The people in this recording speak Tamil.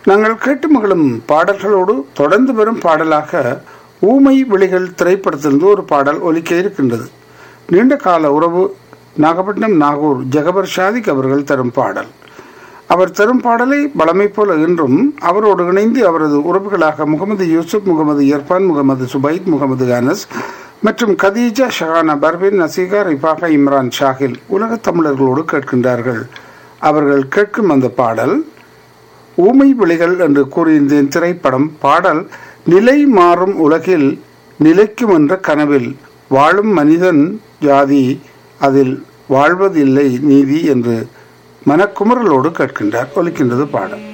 நாங்கள் கேட்டு மகளும் பாடல்களோடு தொடர்ந்து வரும் பாடலாக ஊமை விழிகள் திரைப்படத்திலிருந்து ஒரு பாடல் ஒலிக்க இருக்கின்றது நீண்ட கால உறவு நாகப்பட்டினம் நாகூர் ஜெகபர் ஷாதிக் அவர்கள் தரும் பாடல் அவர் தரும் பாடலை பழமை போல இன்றும் அவரோடு இணைந்து அவரது உறவுகளாக முகமது யூசுப் முகமது இர்ஃபான் முகமது சுபைத் முகமது அனஸ் மற்றும் கதீஜா ஷஹானா பர்பின் நசீகா ரிஃபாகா இம்ரான் ஷாகில் உலகத் தமிழர்களோடு கேட்கின்றார்கள் அவர்கள் கேட்கும் அந்த பாடல் ஊமை விழிகள் என்று கூறியிருந்தேன் திரைப்படம் பாடல் நிலை மாறும் உலகில் நிலைக்கும் என்ற கனவில் வாழும் மனிதன் ஜாதி அதில் வாழ்வதில்லை நீதி என்று மனக்குமரலோடு கேட்கின்றார் ஒலிக்கின்றது பாடல்